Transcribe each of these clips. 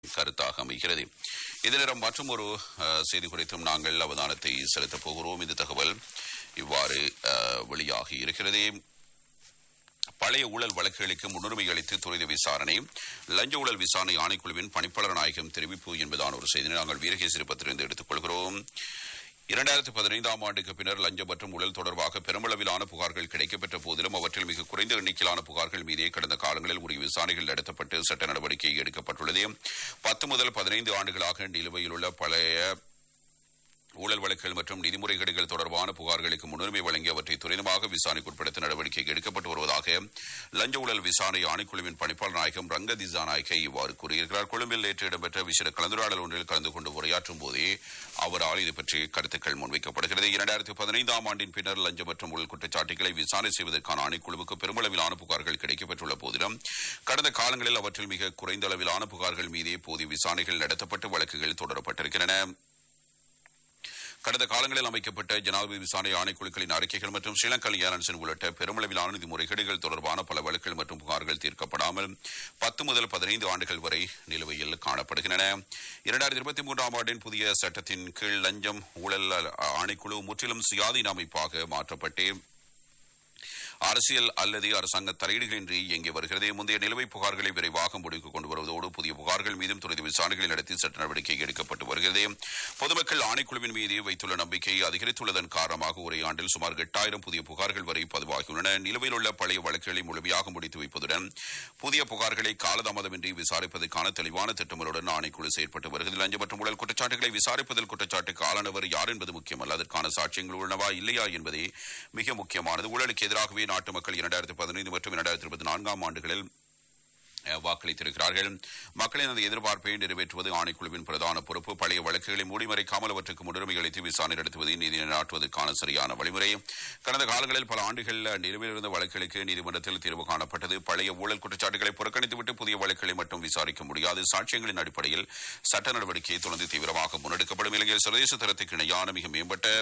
கருத்தாக அமைகிறது இதனிடம் மற்றும் ஒரு அஹ், செய்தி குறித்தும் நாங்கள் அவதானத்தை செலுத்தப் போகிறோம் இந்த தகவல் இவ்வாறு அஹ், வெளியாகி இருக்கிறது பழைய ஊழல் வழக்குகளுக்கு முன்னுரிமை அளித்து துரித விசாரணை லஞ்ச ஊழல் விசாரணை ஆணைக்குழுவின் பணிப்பாளர் நாயகம் தெரிவிப்பு என்பதான ஒரு செய்தியை நாங்கள் வீரகேசரி பத்திரிலிருந்து எடுத்துக் கொள்கிறோம் இரண்டாயிரத்தி பதினைந்தாம் ஆண்டுக்கு பின்னர் லஞ்சம் மற்றும் ஊழல் தொடர்பாக பெருமளவிலான புகார்கள் கிடைக்கப்பெற்ற போதிலும் அவற்றில் மிக குறைந்த எண்ணிக்கையிலான புகார்கள் மீதே கடந்த காலங்களில் உரிய விசாரணைகள் நடத்தப்பட்டு சட்ட நடவடிக்கை எடுக்கப்பட்டுள்ளது பத்து முதல் பதினைந்து ஆண்டுகளாக நிலுவையில் உள்ள பழைய ஊழல் வழக்குகள் மற்றும் நிதி முறைகேடுகள் தொடர்பான புகார்களுக்கு முன்னுரிமை வழங்கி அவற்றை துரிதமாக விசாரணைக்கு உட்படுத்த நடவடிக்கை எடுக்கப்பட்டு வருவதாக லஞ்ச ஊழல் விசாரணை ஆணைக்குழுவின் பணிப்பாளர் நாயகம் ரங்க திசாநாயக்க இவ்வாறு கூறியிருக்கிறார் கொழும்பில் நேற்று இடம்பெற்ற விசேட கலந்துரையாடல் ஒன்றில் கலந்து கொண்டு உரையாற்றும் போதே அவரால் இது பற்றி கருத்துக்கள் முன்வைக்கப்படுகிறது இரண்டாயிரத்தி பதினைந்தாம் ஆண்டின் பின்னர் லஞ்சம் மற்றும் ஊழல் குற்றச்சாட்டுகளை விசாரணை செய்வதற்கான ஆணைக்குழுவுக்கு பெருமளவிலான புகார்கள் கிடைக்கப்பெற்றுள்ள போதிலும் கடந்த காலங்களில் அவற்றில் மிக குறைந்த அளவிலான புகார்கள் மீதே போதிய விசாரணைகள் நடத்தப்பட்டு வழக்குகள் தொடரப்பட்டிருக்கின்றன கடந்த காலங்களில் அமைக்கப்பட்ட ஜனாதிபதி விசாரணை ஆணைக்குழுக்களின் அறிக்கைகள் மற்றும் ஸ்ரீலங்கா ஏர்லைன்ஸின் உள்ளிட்ட பெருமளவிலான நிதி முறைகேடுகள் தொடர்பான பல வழக்குகள் மற்றும் புகார்கள் தீர்க்கப்படாமல் பத்து முதல் பதினைந்து ஆண்டுகள் வரை நிலுவையில் காணப்படுகின்றன இரண்டாயிரத்தி இருபத்தி மூன்றாம் ஆண்டின் புதிய சட்டத்தின் கீழ் லஞ்சம் ஊழல் ஆணைக்குழு முற்றிலும் சுயாதீன அமைப்பாக மாற்றப்பட்டு அரசியல் அல்லது அரசாங்க தலையீடுகளின்றி இயங்கி வருகிறது முந்தைய நிலுவை புகார்களை விரைவாக முடிவுக்கு கொண்டு வருவதோடு புதிய புகார்கள் மீதும் துரித விசாரணைகளை நடத்தி சட்ட நடவடிக்கை எடுக்கப்பட்டு வருகிறது பொதுமக்கள் ஆணைக்குழுவின் மீது வைத்துள்ள நம்பிக்கை அதிகரித்துள்ளதன் காரணமாக ஒரே ஆண்டில் சுமார் எட்டாயிரம் புதிய புகார்கள் வரை பதிவாகியுள்ளன நிலுவையில் உள்ள பழைய வழக்குகளை முழுமையாக முடித்து வைப்பதுடன் புதிய புகார்களை காலதாமதமின்றி விசாரிப்பதற்கான தெளிவான திட்டங்களுடன் ஆணைக்குழு செயற்பட்டு வருகிறது லஞ்சம் மற்றும் ஊழல் குற்றச்சாட்டுகளை விசாரிப்பதில் குற்றச்சாட்டுக்கு ஆளானவர் யார் என்பது முக்கியமல்ல அதற்கான சாட்சியங்கள் உள்ளனவா இல்லையா என்பதே மிக முக்கியமானது ஊழலுக்கு எதிராகவே நாட்டு மக்கள் இரண்டாயிரத்தி பதினைந்து மற்றும் இரண்டாயிரத்தி இருபத்தி நான்காம் ஆண்டுகளில் அஹ், வாக்களித்திருக்கிறார்கள் மக்களின் அந்த எதிர்பார்ப்பை நிறைவேற்றுவது ஆணைக்குழுவின் பிரதான பொறுப்பு பழைய வழக்குகளை மூடிமறைக்காமல் அவற்றுக்கு முன்னுரிமை அளித்து விசாரணை நடத்துவதை நீதி நாட்டுவதற்கான சரியான வழிமுறை கடந்த காலங்களில் பல ஆண்டுகள் நிலுவையில் இருந்த வழக்குகளுக்கு நீதிமன்றத்தில் தீர்வு காணப்பட்டது பழைய ஊழல் குற்றச்சாட்டுகளை புறக்கணித்துவிட்டு புதிய வழக்குகளை மட்டும் விசாரிக்க முடியாது சாட்சியங்களின் அடிப்படையில் சட்ட நடவடிக்கை தொடர்ந்து தீவிரமாக முன்னெடுக்கப்படும் இலங்கையில் சர்வதேச தரத்துக்கு இணையான மிக மேம்பட்ட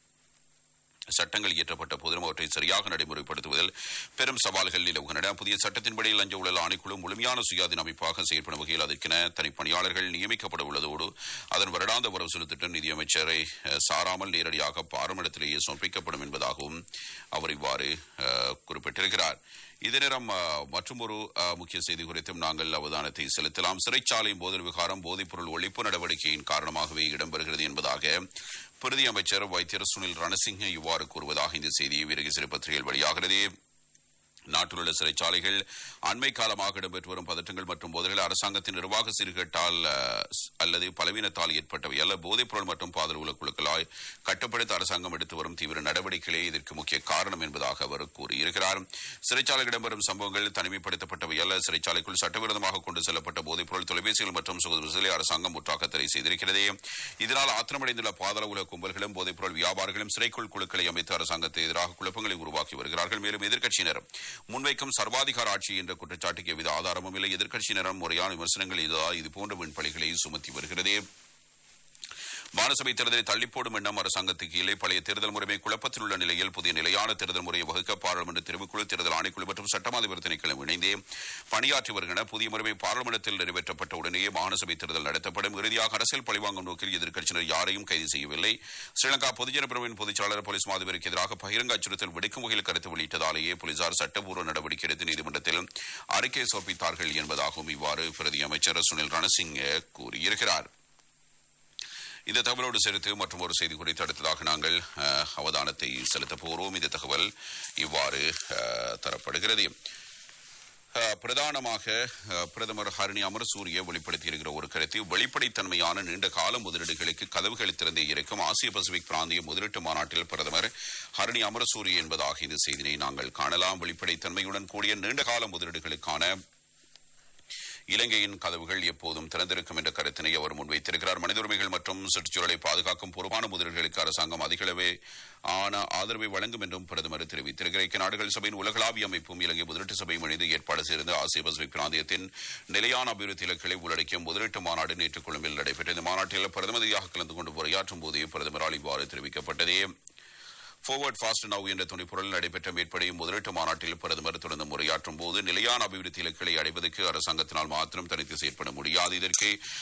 சட்டங்கள் இயற்றப்பட்ட போதிலும் அவற்றை சரியாக நடைமுறைப்படுத்துவதில் பெரும் சவால்கள் நிலவுகின்றன புதிய சட்டத்தின்படி லஞ்ச ஊழல் ஆணைக்குழு முழுமையான சுயாதீன அமைப்பாக செயற்படும் வகையில் அதற்கென தனிப்பணியாளர்கள் நியமிக்கப்பட உள்ளதோடு அதன் வருடாந்த வரவு செலுத்திட்டம் நிதியமைச்சரை அஹ், சாராமல் நேரடியாக பாராளுமன்றத்திலேயே சமர்ப்பிக்கப்படும் என்பதாகவும் அவர் இவ்வாறு அஹ், குறிப்பிட்டிருக்கிறார் இதே நேரம் மற்றும் ஒரு முக்கிய செய்தி குறித்தும் நாங்கள் அவதானத்தை செலுத்தலாம் சிறைச்சாலை மோதல் விவகாரம் போதைப்பொருள் ஒழிப்பு நடவடிக்கையின் காரணமாகவே இடம்பெறுகிறது என்பதாக பிரதி அமைச்சர் வைத்தியர் சுனில் ரணசிங்க இவ்வாறு கூறுவதாக இந்த செய்தி வீரகேசரி பத்திரிகையில் வெளியாகிறது நாட்டில் உள்ள சிறைச்சாலைகள் அண்மை காலமாக இடம்பெற்று வரும் பதற்றங்கள் மற்றும் மோதல்கள் அரசாங்கத்தின் நிர்வாக சீர்கேட்டால் அஹ், அல்லது பலவீனத்தால் ஏற்பட்டவை அல்ல போதைப்பொருள் மற்றும் பாதல் உள்ள குழுக்களால் கட்டுப்படுத்த அரசாங்கம் எடுத்து வரும் தீவிர நடவடிக்கைகளே இதற்கு முக்கிய காரணம் என்பதாக அவர் கூறியிருக்கிறார் சிறைச்சாலையில் இடம்பெறும் சம்பவங்கள் தனிமைப்படுத்தப்பட்டவை அல்ல சிறைச்சாலைக்குள் சட்டவிரோதமாக கொண்டு செல்லப்பட்ட போதைப்பொருள் தொலைபேசிகள் மற்றும் சுகதுசிலை அரசாங்கம் முற்றாக தடை செய்திருக்கிறது இதனால் ஆத்திரமடைந்துள்ள பாதாள உலக கும்பல்களும் போதைப்பொருள் வியாபாரிகளும் சிறைக்குள் குழுக்களை அமைத்து அரசாங்கத்தை எதிராக குழப்பங்களை உருவாக்கி வருகிறார்கள் மேலும் எதிர்க்கட்சியினர் முன்வைக்கும் சர்வாதிகார ஆட்சி என்ற குற்றச்சாட்டுக்கு எவ்வித ஆதாரமும் இல்லை எதிர்க்கட்சியினரும் முறையான விமர்சனங்கள் இதுதான் இதுபோன்ற விண்பலிகளை சுமத்தி வருகிறது மாநசபை தேர்தலை தள்ளிப்போடும் எண்ணம் அரசாங்கத்துக்கு இல்லை பழைய தேர்தல் முறைமை குழப்பத்தில் உள்ள நிலையில் புதிய நிலையான தேர்தல் முறையை வகுக்க பாராளுமன்ற தெரிவுக்குழு தேர்தல் ஆணைக்குழு மற்றும் சட்டமாதிபர் திணைக்களம் இணைந்தே பணியாற்றி வருகின்றன புதிய முறைமை பாராளுமன்றத்தில் நிறைவேற்றப்பட்ட உடனேயே மாநசபை தேர்தல் நடத்தப்படும் இறுதியாக அரசியல் பழிவாங்கும் நோக்கில் எதிர்க்கட்சியினர் யாரையும் கைது செய்யவில்லை ஸ்ரீலங்கா பொதுஜன பிரிவின் பொதுச்செயலாளர் போலீஸ் மாதிபருக்கு எதிராக பகிரங்க அச்சுறுத்தல் விடுக்கும் வகையில் கருத்து வெளியிட்டதாலேயே போலீசார் சட்டப்பூர்வ நடவடிக்கை எடுத்து நீதிமன்றத்தில் அறிக்கை சமர்ப்பித்தார்கள் என்பதாகவும் இவ்வாறு பிரதி அமைச்சர் சுனில் ரணசிங் கூறியிருக்கிறார் இந்த தகவலோடு சேர்த்து மற்றும் ஒரு செய்தி குறித்து அடுத்ததாக நாங்கள் அஹ், அவதானத்தை செலுத்தப் போகிறோம் இந்த தகவல் இவ்வாறு அஹ், தரப்படுகிறது அஹ், பிரதானமாக அஹ், பிரதமர் ஹரணி அமரசூரிய வெளிப்படுத்தியிருக்கிற ஒரு கருத்து வெளிப்படைத்தன்மையான நீண்ட கால முதலீடுகளுக்கு கதவுகளை திறந்தே இருக்கும் ஆசிய பசிபிக் பிராந்திய முதலீட்டு மாநாட்டில் பிரதமர் ஹரணி அமரசூரிய என்பதாக இந்த செய்தியை நாங்கள் காணலாம் வெளிப்படைத்தன்மையுடன் கூடிய நீண்ட கால முதலீடுகளுக்கான இலங்கையின் கதவுகள் எப்போதும் திறந்திருக்கும் என்ற கருத்தினை அவர் முன்வைத்திருக்கிறார் மனித உரிமைகள் மற்றும் சுற்றுச்சூழலை பாதுகாக்கும் பொறுப்பான முதலீடுகளுக்கு அரசாங்கம் அதிகளவே ஆன ஆதரவை வழங்கும் என்றும் பிரதமர் தெரிவித்திருக்கிறார் ஐக்கிய நாடுகள் சபையின் உலகளாவிய அமைப்பும் இலங்கை முதலீட்டு சபையும் இணைந்து ஏற்பாடு செய்திருந்த ஆசிய பசிபிக் பிராந்தியத்தின் நிலையான அபிவிருத்தி இலக்குகளை உள்ளடக்கிய முதலீட்டு மாநாடு நேற்று கொழும்பில் நடைபெற்றது இந்த மாநாட்டில் பிரதமதியாக கலந்து கொண்டு உரையாற்றும் போதே பிரதமரால் இவ்வாறு தெரிவிக்கப்பட்டது forward fast now என்ற துணிப்பொருள் நடைபெற்ற மேற்படி முதலீட்டு மாநாட்டில் பிரதமர் தொடர்ந்து உரையாற்றும் போது நிலையான அபிவிருத்தி இலக்குகளை அடைவதற்கு அரசாங்கத்தினால் மாத்திரம் தனித்து செயற்பட முடியாது இதற்கு